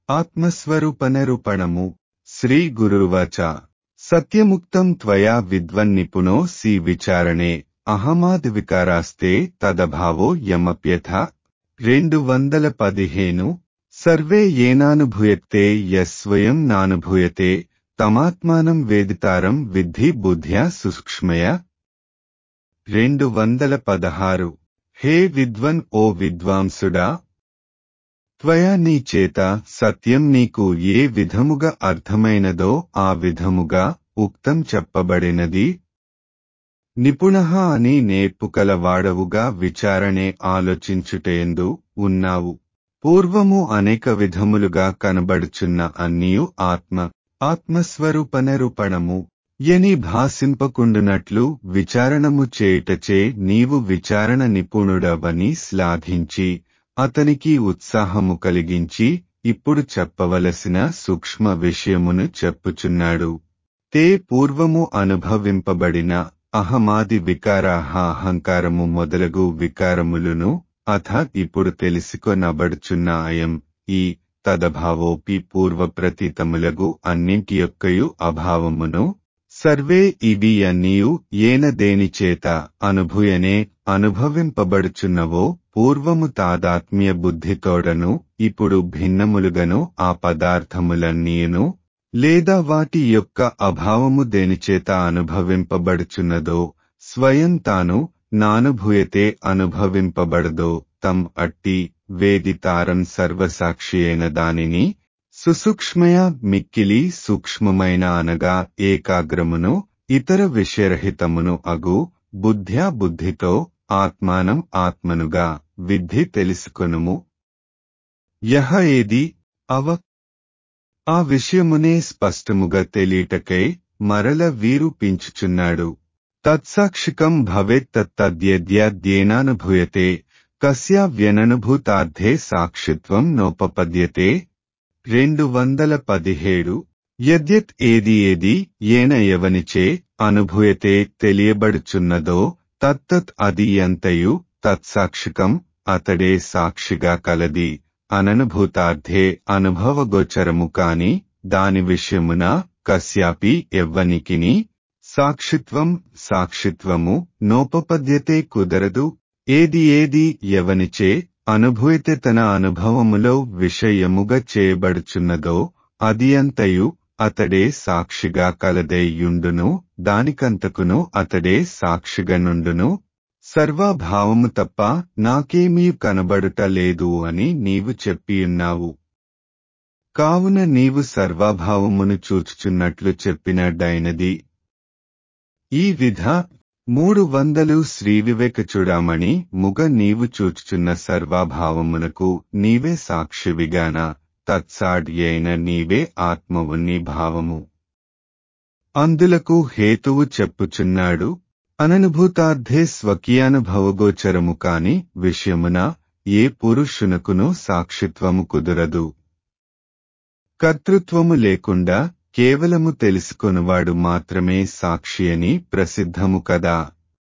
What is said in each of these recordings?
ఆత్మస్వరూపనిరూపణము Shri గురువచ సత్యముక్తం త్వయా విద్వన్నిపుణో C విచారణే అహమాది వికారాస్తే తదభావో యమప్యథ రెండు వందల పదిహేను సర్వే ఏనానుభూయతే యస్వయం నానుభూయతే తమాత్మానం వేదితారం విద్ధి బుద్ధ్యా సూక్ష్మయ రెండు వందల పదహారు హే విద్వన్ ఓ విద్వాంసుడా త్వయా నీ చేత సత్యం నీకు ఏ విధముగా అర్థమైనదో ఆ విధముగా ఉక్తం చెప్పబడినది నిపుణ అని నేర్పుకల వాడవుగా విచారణే ఆలోచించుటేందు ఉన్నావు పూర్వము అనేక విధములుగా కనబడుచున్న అన్నియు ఆత్మ ఆత్మస్వరూపనరూపణము ఎని భాసింపకుండునట్లు విచారణము చేయుటచే నీవు విచారణ నిపుణుడవని శ్లాఘించి అతనికి ఉత్సాహము కలిగించి ఇప్పుడు చెప్పవలసిన సూక్ష్మ విషయమును చెప్పుచున్నాడు తే పూర్వము అనుభవింపబడిన అహమాది వికారాహ అహంకారము మొదలగు వికారములును అథ ఇప్పుడు తెలుసుకొనబడుచున్న అయం ఈ తదభావోపి పూర్వ ప్రతీతములగు అన్నింటి యొక్కయు అభావమును సర్వే ఇవి అన్నీయు ఏన దేనిచేత అనుభూయనే అనుభవింపబడుచున్నవో పూర్వము తాదాత్మ్య బుద్ధితోడను ఇప్పుడు భిన్నములుగను ఆ పదార్థములన్నీయును లేదా వాటి యొక్క అభావము దేనిచేత అనుభవింపబడుచున్నదో స్వయం తాను నానుభూయతే అనుభవింపబడదో తం అట్టి వేదితారం సర్వసాక్షి అయిన దానిని సుసూక్ష్మయ మిక్కిలి సూక్ష్మమైన అనగా ఏకాగ్రమును ఇతర విషయరహితమును అగు బుద్ధ్యా బుద్ధితో ఆత్మానం ఆత్మనుగా విద్ధి తెలుసుకొనుము యహ ఏది అవ ఆ విషయమునే స్పష్టముగా తెలియటకై మరల వీరు పించుచున్నాడు తత్సాక్షికం భవేత్తద్యద్యేనానుభూయతే కస్యా వ్యననుభూతార్థే సాక్షిత్వం నోపపద్యతే రెండు వందల పదిహేడు యద్యత్ ఏది ఏది ఏన ఎవనిచే అనుభూయతే తెలియబడుచున్నదో తత్తత్ అది ఎంతయు తత్సాక్షికం అతడే సాక్షిగా కలది అననుభూతార్థే అనుభవగోచరము కాని దాని విషయమున కస్యాపి ఎవ్వనికిని సాక్షిత్వం సాక్షిత్వము నోపపద్యతే కుదరదు ఏది ఏది ఎవనిచే అనుభూయతే తన అనుభవములో విషయముగా చేయబడుచున్నదో అది అంతయు అతడే సాక్షిగా కలదైయుండును దానికంతకును అతడే సాక్షిగా నుండును సర్వభావము తప్ప నాకేమీ కనబడుట లేదు అని నీవు చెప్పియున్నావు కావున నీవు సర్వభావమును చూచుచున్నట్లు చెప్పినడ్డైనది ఈ విధ మూడు వందలు శ్రీ వివేక చూడమణి ముగ నీవు చూచుచున్న సర్వభావమునకు నీవే సాక్షివిగాన తత్సాడ్ అయిన నీవే ఆత్మవు నీ భావము అందులకు హేతువు చెప్పుచున్నాడు అననుభూతార్థే స్వకీయానుభవగోచరము కాని విషయమున ఏ పురుషునకును సాక్షిత్వము కుదరదు కర్తృత్వము లేకుండా కేవలము తెలుసుకొనువాడు మాత్రమే సాక్షి అని ప్రసిద్ధము కదా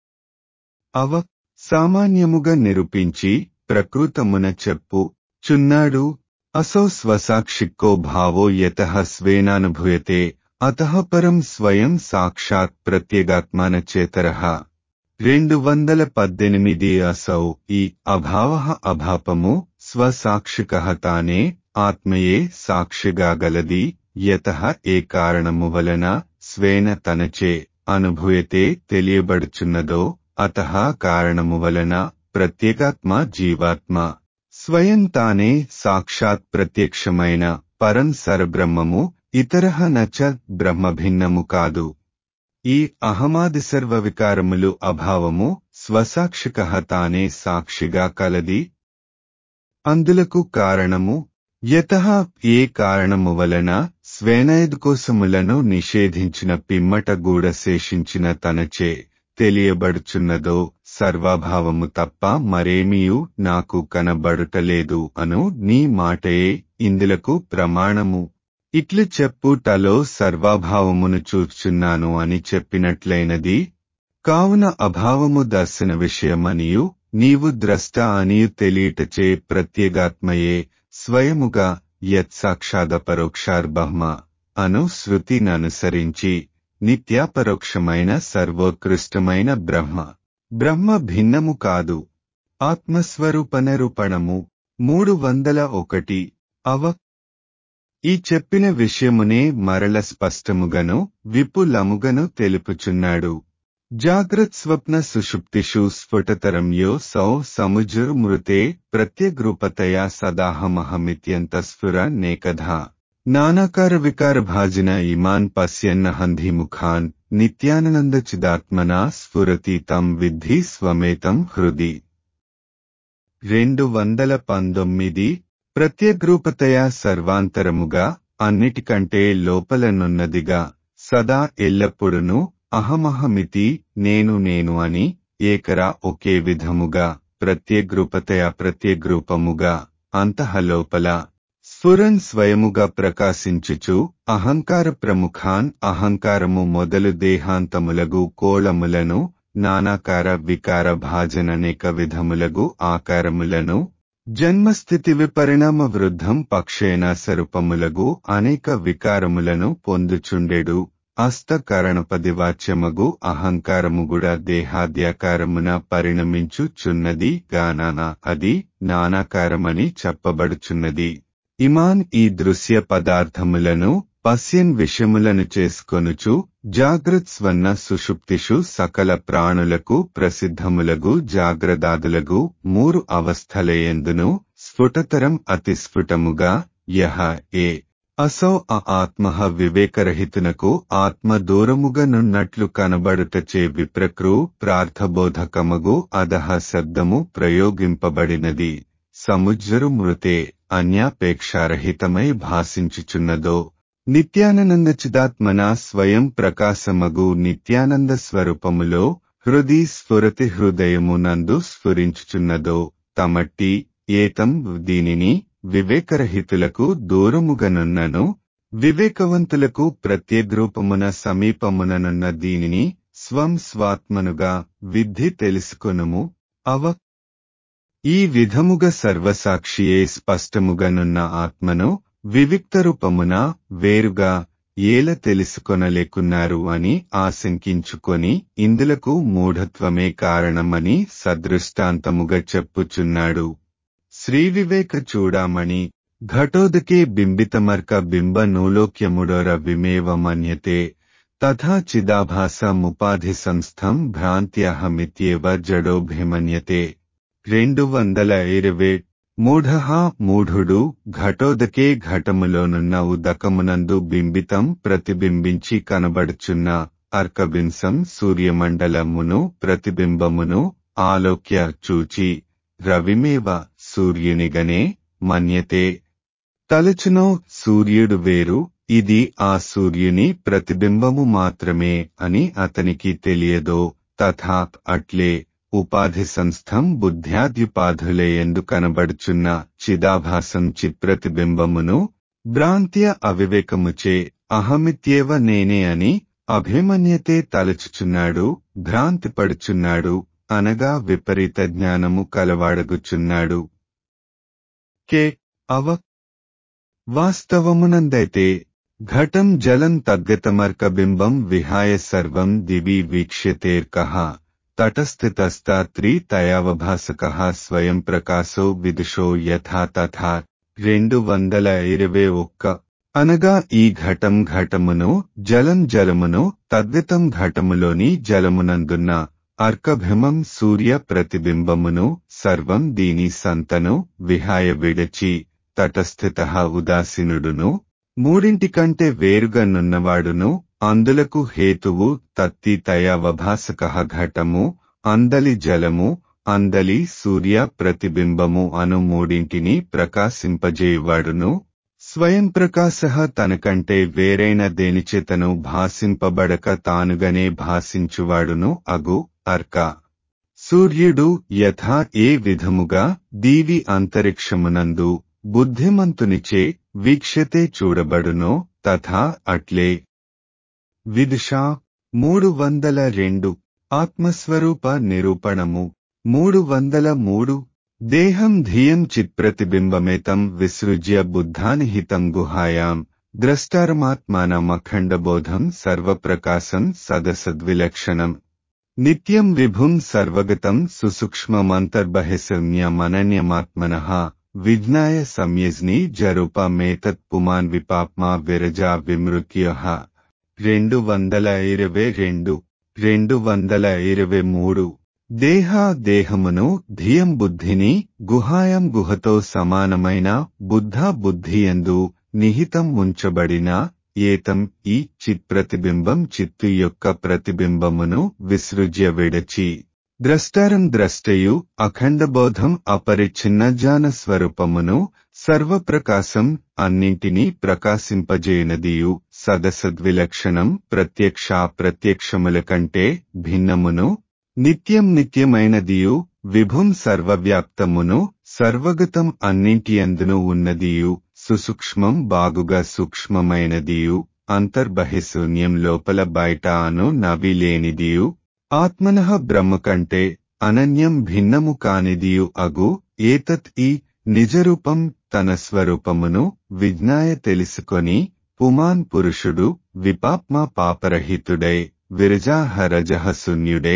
అవ సామాన్యముగా నిరూపించి ప్రకృతమున చెప్పు చున్నాడు అసౌ స్వసాక్షిక్కో భావో యత స్వేనానుభూయతే అత పరం స్వయం సాక్షాత్ ప్రత్యేగాత్మాన చేతరః రెండు వందల పద్దెనిమిది అసౌ ఈ అభావ అభాపము స్వసాక్షిక తానే ఆత్మయే సాక్షిగా గలది యత ఏ కారణము వలన స్వేన తనచే అనుభూయతే తెలియబడుచున్నదో అత కారణము వలన ప్రత్యేగాత్మ జీవాత్మ స్వయం తానే సాక్షాత్ ప్రత్యక్షమైన పరం సరబ్రహ్మము ఇతర నచ బ్రహ్మభిన్నము కాదు ఈ అహమాది సర్వ వికారములు అభావము స్వసాక్షిక తానే సాక్షిగా కలది అందులకు కారణము యత ఏ కారణము వలన స్వేనయదుకోసములను నిషేధించిన పిమ్మట గూడ శేషించిన తనచే తెలియబడుచున్నదో సర్వభావము తప్ప మరేమీయు నాకు కనబడుటలేదు అను నీ మాటయే ఇందులకు ప్రమాణము ఇట్లు చెప్పుటలో సర్వభావమును చూచున్నాను అని చెప్పినట్లయినది కావున అభావము దర్శన విషయమనియు నీవు ద్రష్ట అనియు తెలియటచే ప్రత్యేగాత్మయే స్వయముగా యత్సాక్షాదపరోక్షార్బ్రహ్మ అను శృతిననుసరించి నిత్యాపరోక్షమైన సర్వోత్కృష్టమైన బ్రహ్మ బ్రహ్మ భిన్నము కాదు ఆత్మస్వరూపనరూపణము మూడు వందల ఒకటి అవ ఈ చెప్పిన విషయమునే మరల స్పష్టముగను విపులముగను తెలుపుచున్నాడు జాగ్రత్ స్వప్న సుషుప్తిషు స్ఫుటతరం యో సౌ సముజుర్మృతే ప్రత్యగ్రూపతయా సదాహమహమిత్యంత స్ఫుర నేకధా నానాకార వికార భాజిన ఇమాన్ పశ్యన్న హంధిముఖాన్ నిత్యానందచిదాత్మనా స్ఫురతి తం విద్ధి స్వమేతం హృది రెండు వందల పంతొమ్మిది ప్రత్యగ్రూపతయా సర్వాంతరముగా అన్నిటికంటే లోపలనున్నదిగా సదా ఎల్లప్పుడును అహమహమితి నేను నేను అని ఏకరా ఒకే విధముగా ప్రత్యగ్రూపతయా ప్రత్యగ్రూపముగా అంతఃలోపల స్ఫురన్ స్వయముగా ప్రకాశించుచు అహంకార ప్రముఖాన్ అహంకారము మొదలు దేహాంతములగు కోళములను నానాకార వికార భాజననేక విధములగు ఆకారములను జన్మస్థితి విపరిణామ వృద్ధం పక్షేణ స్వరూపములగు అనేక వికారములను పొందుచుండెడు అస్తకరణపదివాచ్యమగు అహంకారముగుడ దేహాద్యాకారమున పరిణమించుచున్నది గానాన అది నానాకారమని చెప్పబడుచున్నది ఇమాన్ ఈ దృశ్య పదార్థములను పశ్యన్ విషయములను చేసుకొనుచు జాగ్రత్ స్వన్న సుషుప్తిషు సకల ప్రాణులకు ప్రసిద్ధములగు జాగ్రదాదులగు మూడు అవస్థలయందును స్ఫుటతరం అతి స్ఫుటముగా యహ ఏ అసౌ ఆ ఆత్మ వివేకరహితునకు ఆత్మ దూరముగనున్నట్లు కనబడుటచే విప్రకృ ప్రార్థబోధకమగు అదహ శబ్దము ప్రయోగింపబడినది సముజ్జరు మృతే అన్యాపేక్షారహితమై భాషించుచున్నదో నిత్యానంద చిదాత్మన స్వయం ప్రకాశమగు నిత్యానంద స్వరూపములో హృది స్ఫురతి హృదయమునందు స్ఫురించుచున్నదో తమట్టి ఏతం దీనిని వివేకరహితులకు దూరముగనున్నను వివేకవంతులకు ప్రత్యేగ్రూపమున సమీపముననున్న దీనిని స్వం స్వాత్మనుగా విద్ధి తెలుసుకొనుము అవ ఈ విధముగా సర్వసాక్షియే స్పష్టముగనున్న ఆత్మను వివిక్త రూపమున వేరుగా ఏల తెలుసుకొనలేకున్నారు అని ఆశంకించుకొని ఇందులకు మూఢత్వమే కారణమని సదృష్టాంతముగా చెప్పుచున్నాడు శ్రీవివేక చూడామణి ఘటోదకే బింబితమర్క బింబ నూలోక్యముడోర విమేవ మన్యతే తథా చిదాభాసముపాధి సంస్థం భ్రాంత్యహమిత్యేవ జడోభిమన్యతే రెండు వందల ఇరవై మూఢ మూఢుడు ఘటోదకే ఘటములోనున్న ఉదకమునందు బింబితం ప్రతిబింబించి కనబడుచున్న అర్కబింసం సూర్యమండలమును ప్రతిబింబమును ఆలోక్య చూచి రవిమేవ సూర్యునిగనే మన్యతే తలచునో సూర్యుడు వేరు ఇది ఆ సూర్యుని ప్రతిబింబము మాత్రమే అని అతనికి తెలియదో తథా అట్లే ఉపాధి సంస్థం బుద్ధ్యాద్యుపాధులే ఎందు కనబడుచున్న చిదాభాసం చిత్ప్రతిబింబమును భ్రాంత్య అవివేకముచే అహమిత్యేవ నేనే అని అభిమన్యతే తలచుచున్నాడు భ్రాంతి పడుచున్నాడు అనగా విపరీత జ్ఞానము కలవాడగుచున్నాడు కే అవ వాస్తవమునందైతే ఘటం జలం తద్గతమర్కబింబం విహాయ సర్వం దివి వీక్ష్యతేర్కః తటస్థితస్తా త్రీతయావభాసక స్వయం ప్రకాశో విదుషో యథా తథా రెండు వందల ఇరవై ఒక్క అనగా ఈ ఘటం ఘటమును జలం జలమును తద్గతం ఘటములోని జలమునందున్న అర్కభిమం సూర్య ప్రతిబింబమును సర్వం దీని సంతను విహాయ విడచి తటస్థిత ఉదాసీనుడును మూడింటికంటే వేరుగా నున్నవాడును అందులకు హేతువు తత్తితయవభాసక ఘటము అందలి జలము అందలి సూర్య ప్రతిబింబము అను మూడింటిని ప్రకాశింపజేయువాడును స్వయం ప్రకాశ తనకంటే వేరైన దేనిచేతను భాసింపబడక తానుగనే భాసించువాడును అగు అర్క సూర్యుడు యథా ఏ విధముగా దీవి అంతరిక్షమునందు బుద్ధిమంతునిచే వీక్షతే చూడబడునో తథా అట్లే విదుషా మూడు వందల రెండు ఆత్మస్వరూప నిరూపణము మూడు వందల మూడు దేహం ధియం చిత్ప్రతిబింబమేతం విసృజ్య బుద్ధానిహితం గుహాయాం ద్రష్టారమాత్మానమఖండబోధం సర్వప్రకాశం సదసద్విలక్షణం నిత్యం విభుం సర్వగతం సుసూక్ష్మమంతర్బహిశమ్యమనన్యమాత్మన విజ్ఞాయ సంయజ్ని జరూపమేతత్ పుమాన్ విపాప్మా విరజా విమృత్య రెండు వందల ఇరవై రెండు రెండు వందల ఇరవై మూడు దేహ దేహమును ధియం బుద్ధిని గుహాయం గుహతో సమానమైన బుద్ధ బుద్ధియందు నిహితం ఉంచబడిన ఏతం ఈ చిత్ప్రతిబింబం చిత్తు యొక్క ప్రతిబింబమును విసృజ్య విడచి ద్రష్టారం ద్రష్టయు అఖండబోధం అపరిచ్ఛిన్న జ్ఞాన స్వరూపమును సర్వప్రకాశం అన్నింటినీ ప్రకాశింపజేయనదియు సదసద్విలక్షణం ప్రత్యక్ష ప్రత్యక్షముల కంటే భిన్నమును నిత్యం నిత్యమైనదియు విభుం సర్వవ్యాప్తమును సర్వగతం అన్నింటియందును ఉన్నదియు సుసూక్ష్మం బాగుగా సూక్ష్మమైనదియు అంతర్బహిశూన్యం లోపల బయట అను నవి లేనిదియు ఆత్మనః బ్రహ్మ కంటే అనన్యం భిన్నము కానిదియు అగు ఏతత్ ఈ నిజరూపం తన స్వరూపమును విజ్ఞాయ తెలుసుకొని పుమాన్ పురుషుడు విపాప్మ పాపరహితుడై విరజాహరజహ శూన్యుడై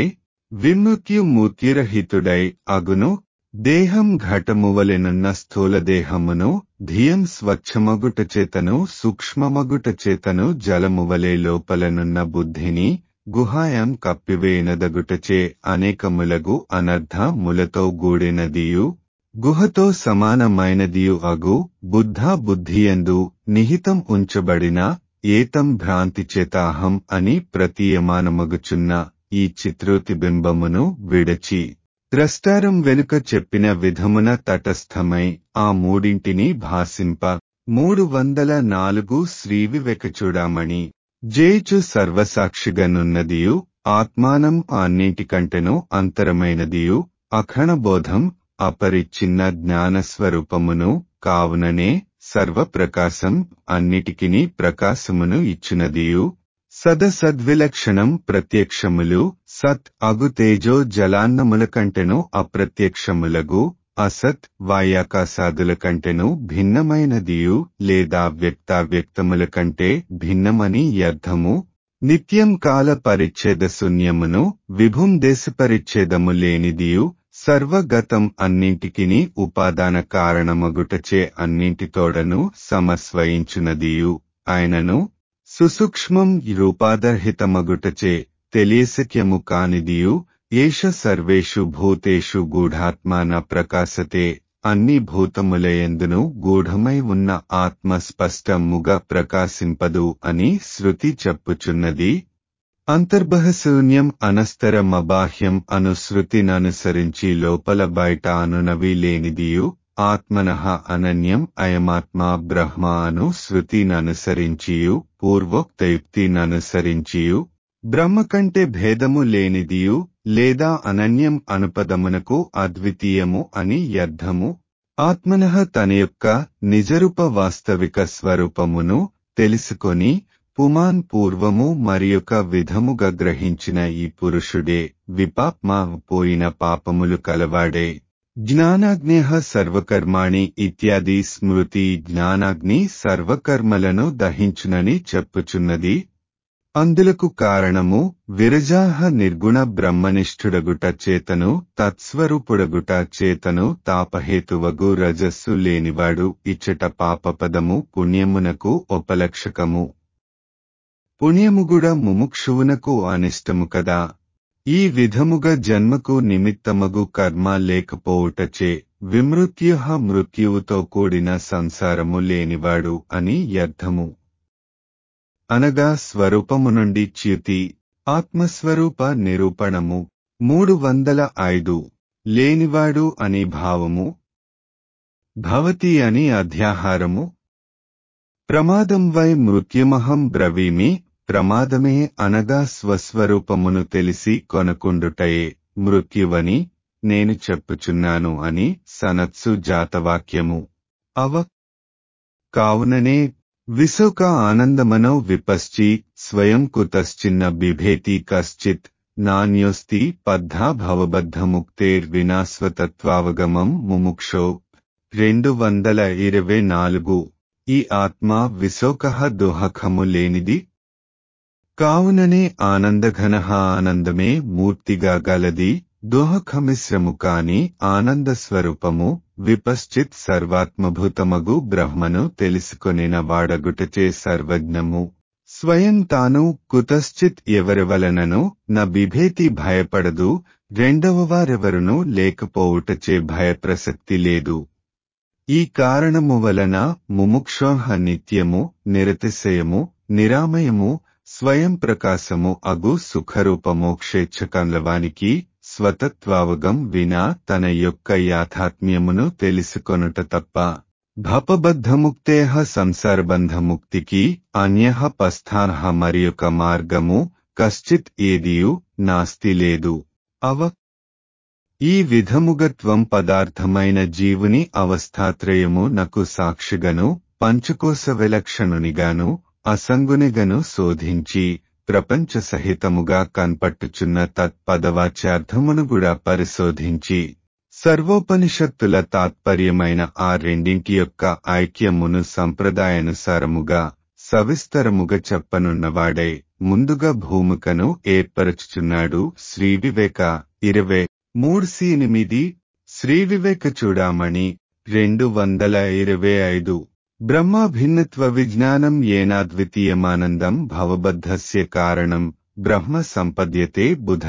విముక్యుమూర్తిరహితుడై అగును దేహం ఘటమువలెనున్న స్థూలదేహమును ధియం స్వచ్ఛమగుట చేతను సూక్ష్మమగుట చేతను జలమువలే లోపలనున్న బుద్ధిని గుహాయం కప్పివేయనదగుటచే అనేకములగు అనర్థ ములతో గూడినదియు గుహతో సమానమైనదియు అగు బుద్ధ బుద్ధియందు నిహితం ఉంచబడిన ఏతం భ్రాంతి చేతాహం అని ప్రతీయమానమగుచున్న ఈ చిత్రోతిబింబమును విడచి ద్రష్టారం వెనుక చెప్పిన విధమున తటస్థమై ఆ మూడింటిని భాసింప మూడు వందల నాలుగు శ్రీవివేకచూడామణి జేచు సర్వసాక్షిగనున్నదియు ఆత్మానం అన్నింటికంటెను అంతరమైనదియు అఖణబోధం అపరిచ్ఛిన్న జ్ఞానస్వరూపమును కావుననే సర్వప్రకాశం అన్నిటికిని ప్రకాశమును ఇచ్చినదియు సదసద్విలక్షణం ప్రత్యక్షములు సత్ అగు తేజో జలాన్నముల కంటెను అప్రత్యక్షములగు అసత్ వాయాకాశాదుల కంటెను భిన్నమైనదియు లేదా వ్యక్తావ్యక్తముల కంటే భిన్నమని అర్థము నిత్యం కాల పరిచ్ఛేద శూన్యమును విభుం దేశ పరిచ్ఛేదము లేనిదియు సర్వగతం అన్నింటికిని ఉపాదాన కారణమగుటచే అన్నింటితోడను సమస్వయించునదియు ఆయనను సుసూక్ష్మం రూపాదర్హితమగుటచే తెలియశక్యము కానిదియు ఏష సర్వేషు భూతేషు గూఢాత్మాన ప్రకాశతే అన్ని భూతములయందును గూఢమై ఉన్న ఆత్మ స్పష్టముగా ప్రకాశింపదు అని శృతి చెప్పుచున్నది అంతర్బహశూన్యం అనస్తరమబాహ్యం అను శృతిననుసరించి లోపల బయట అనునవి లేనిదియు ఆత్మనః అనన్యం అయమాత్మా బ్రహ్మ అను శృతిననుసరించియు పూర్వోక్తయుక్తిననుసరించియు బ్రహ్మ కంటే భేదము లేనిదియు లేదా అనన్యం అనుపదమునకు అద్వితీయము అని అర్థము ఆత్మనః తన యొక్క నిజరూప వాస్తవిక స్వరూపమును తెలుసుకొని పుమాన్ పూర్వము మరియొక విధముగా గ్రహించిన ఈ పురుషుడే విపాప్మా పోయిన పాపములు కలవాడే జ్ఞానాగ్నేయ సర్వకర్మాణి ఇత్యాది స్మృతి జ్ఞానాగ్ని సర్వకర్మలను దహించునని చెప్పుచున్నది అందులకు కారణము విరజాహ నిర్గుణ బ్రహ్మనిష్ఠుడగుట చేతను తత్స్వరూపుడగుట చేతను తాపహేతువగు రజస్సు లేనివాడు ఇచ్చట పాపపదము పుణ్యమునకు ఉపలక్షకము పుణ్యముగుడ ముముక్షువునకు అనిష్టము కదా ఈ విధముగా జన్మకు నిమిత్తమగు కర్మ లేకపోవుటచే విమృత్యుహ మృత్యువుతో కూడిన సంసారము లేనివాడు అని అర్థము అనగా స్వరూపము నుండి చ్యుతి ఆత్మస్వరూప నిరూపణము మూడు వందల ఐదు లేనివాడు అని భావము భవతి అని అధ్యాహారము ప్రమాదం వై మృత్యుమహం బ్రవీమి ప్రమాదమే అనగా స్వస్వరూపమును తెలిసి కొనకుండుటయే మృత్యువని నేను చెప్పుచున్నాను అని సనత్సు జాతవాక్యము అవ కావుననే విశోక ఆనందమనో విపశ్చి స్వయం కుతశ్చిన్న బిభేతి కశ్చిత్ నాణ్యోస్తి పద్ధా భవబద్ధముక్తేర్వినాస్వతత్వావగమం ముముక్షో రెండు వందల ఇరవై నాలుగు ఈ ఆత్మ విశోక దుహకము లేనిది కావుననే ఆనందఘన ఆనందమే మూర్తిగా గలది దోహకమిశ్రము కాని ఆనంద స్వరూపము విపశ్చిత్ సర్వాత్మభూతమగు బ్రహ్మను తెలుసుకొనిన వాడగుటచే సర్వజ్ఞము స్వయం తాను కుతశ్చిత్ ఎవరివలనను న బిభేతి భయపడదు రెండవ వారెవరునూ లేకపోవుటచే భయప్రసక్తి లేదు ఈ కారణము వలన ముముక్షోహ నిత్యము నిరతిశయము నిరామయము స్వయం ప్రకాశము అగు సుఖరూపమోక్షేచ్ఛకంలవానికి స్వతత్వావగం వినా తన యొక్క యాథాత్మ్యమును తెలుసుకొనుట తప్ప భపబద్ధముక్తేహ సంసారబంధముక్తికి అన్యః పస్థానః మరియొక మార్గము కశ్చిత్ ఏదియు నాస్తి లేదు అవ ఈ విధముగత్వం పదార్థమైన జీవుని అవస్థాత్రయము నకు సాక్షిగను పంచకోశ విలక్షణునిగాను అసంగునిగను శోధించి ప్రపంచ సహితముగా కన్పట్టుచున్న తత్పదవాచ్యార్థమును కూడా పరిశోధించి సర్వోపనిషత్తుల తాత్పర్యమైన ఆ రెండింటి యొక్క ఐక్యమును సంప్రదాయానుసారముగా సవిస్తరముగా చెప్పనున్నవాడై ముందుగా భూమికను ఏర్పరచుచున్నాడు శ్రీ వివేక ఇరవై మూడు సి ఎనిమిది శ్రీ వివేక చూడామణి రెండు వందల ఇరవై ఐదు బ్రహ్మ భిన్నత్వ విజ్ఞానం ఏనాద్వితీయమానందం భవబద్ధస్య కారణం బ్రహ్మ సంపద్యతే బుధ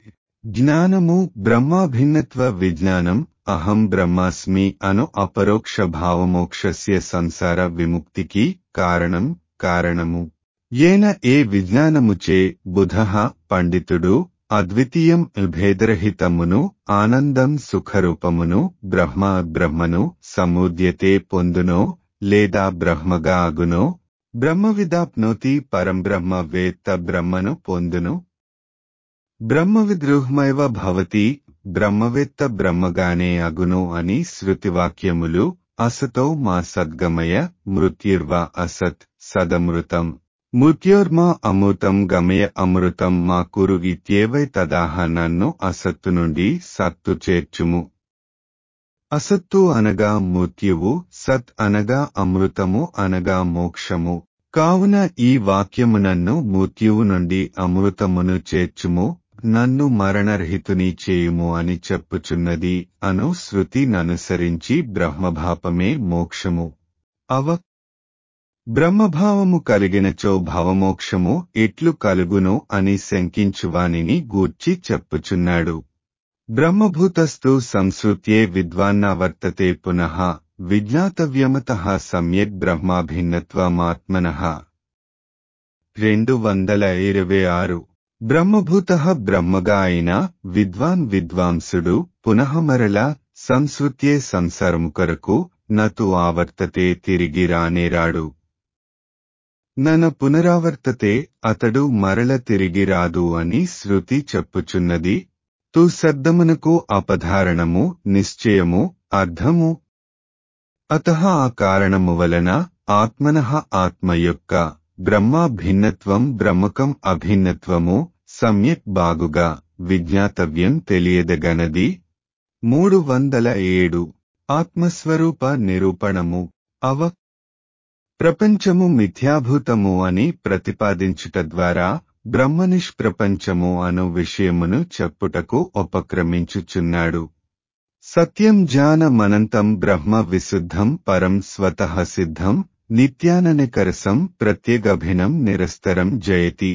జ్ఞానము బ్రహ్మాభిన్నత్వ విజ్ఞానం అహం బ్రహ్మాస్మి అను అపరోక్ష భావమోక్షస్య సంసార విముక్తికి కారణం కారణము ఏన ఏ విజ్ఞానముచే బుధ పండితుడు అద్వితీయం భేదరహితమును ఆనందం సుఖరూపమును బ్రహ్మ బ్రహ్మను సముద్యతే పొందునో లేదా బ్రహ్మగా అగునో బ్రహ్మవిదాప్నోతి పరంబ్రహ్మ వేత్త బ్రహ్మను పొందును బ్రహ్మవిద్రుహ్మైవ భవతి బ్రహ్మవేత్త బ్రహ్మగానే అగును అని శృతివాక్యములు అసతో మా సద్గమయ మృత్యుర్వా అసత్ సదమృతం మృత్యోర్మా అమృతం గమయ అమృతం మా కురు ఇత్యేవై తదాహ నన్ను అసత్తు నుండి సత్తు చేర్చుము అసత్తు అనగా మృత్యువు సత్ అనగా అమృతము అనగా మోక్షము కావున ఈ వాక్యము నన్ను మృత్యువు నుండి అమృతమును చేర్చుము నన్ను మరణరహితుని చేయుము అని చెప్పుచున్నది అను శృతిననుసరించి బ్రహ్మభాపమే మోక్షము అవ బ్రహ్మభావము కలిగినచో భవమోక్షము ఎట్లు కలుగును అని శంకించువానిని గూర్చి చెప్పుచున్నాడు బ్రహ్మభూతస్థు సంశ్రుత్యే విద్వాన్నావర్తతే పునః విజ్ఞాతవ్యమత సమ్యక్ బ్రహ్మాభిన్నత్వమాత్మన రెండు వందల ఇరవై ఆరు బ్రహ్మభూత బ్రహ్మగా అయిన విద్వాన్ విద్వాంసుడు పునః మరల సంశ్రుత్యే సంసారము కొరకు నతు ఆవర్తతే తిరిగి రానేరాడు నన పునరావర్తతే అతడు మరల తిరిగి రాదు అని శృతి చెప్పుచున్నది తు శబ్దమునకు అపధారణము నిశ్చయము అర్థము అత ఆ కారణము వలన ఆత్మన ఆత్మ యొక్క బ్రహ్మ భిన్నత్వం బ్రహ్మకం అభిన్నత్వము సమ్యక్ బాగుగా విజ్ఞాతవ్యం తెలియదగనది మూడు వందల ఏడు ఆత్మస్వరూప నిరూపణము అవ ప్రపంచము మిథ్యాభూతము అని ప్రతిపాదించుట ద్వారా బ్రహ్మనిష్ప్రపంచము అను విషయమును చెప్పుటకు ఉపక్రమించుచున్నాడు సత్యం జ్ఞానమనంతం బ్రహ్మ విశుద్ధం పరం స్వతః సిద్ధం నిత్యాననికరసం ప్రత్యేగభినం నిరస్తరం జయతి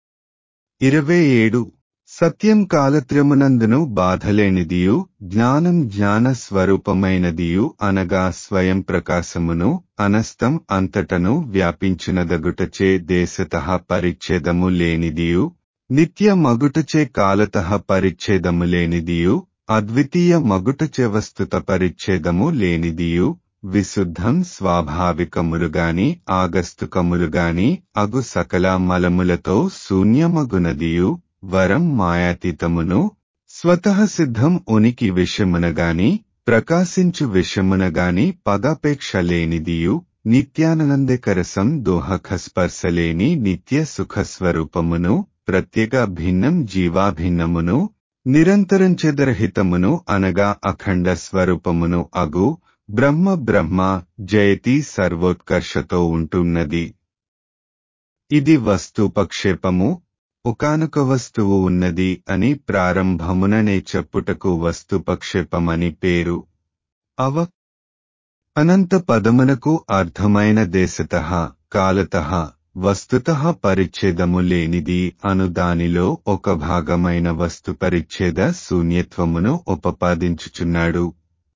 ఇరవై ఏడు సత్యం కాలత్రమునందును బాధలేనిదియు జ్ఞానం జ్ఞాన స్వరూపమైనదియు అనగా స్వయం ప్రకాశమును అనస్తం అంతటను వ్యాపించినదగుటచే దేశత పరిచ్ఛేదము లేనిదియు నిత్య మగుటచే కాలత పరిచ్ఛేదము లేనిదియు అద్వితీయ మగుటచే వస్తుత పరిచ్ఛేదము లేనిదియు విశుద్ధం స్వాభావికములుగాని ఆగస్తుకములుగాని అగు సకల మలములతో శూన్యమగునదియు వరం మాయాతీతమును స్వతః సిద్ధం ఉనికి విషయమునగాని ప్రకాశించు విషయమునగాని పదాపేక్ష లేనిదియు నిత్యానందకరసం దోహక స్పర్శలేని నిత్య సుఖస్వరూపమును ప్రత్యేక భిన్నం జీవాభిన్నమును నిరంతరం చెదరహితమును అనగా అఖండ స్వరూపమును అగు బ్రహ్మ బ్రహ్మ జయతి సర్వోత్కర్షతో ఉంటున్నది ఇది వస్తుపక్షేపము ఒకనొక వస్తువు ఉన్నది అని ప్రారంభముననే చెప్పుటకు వస్తుపక్షేపమని పేరు అవ అనంత పదమునకు అర్థమైన దేశత కాలత వస్తుత పరిచ్ఛేదము లేనిది అను దానిలో ఒక భాగమైన వస్తు పరిచ్ఛేద శూన్యత్వమును ఉపపాదించుచున్నాడు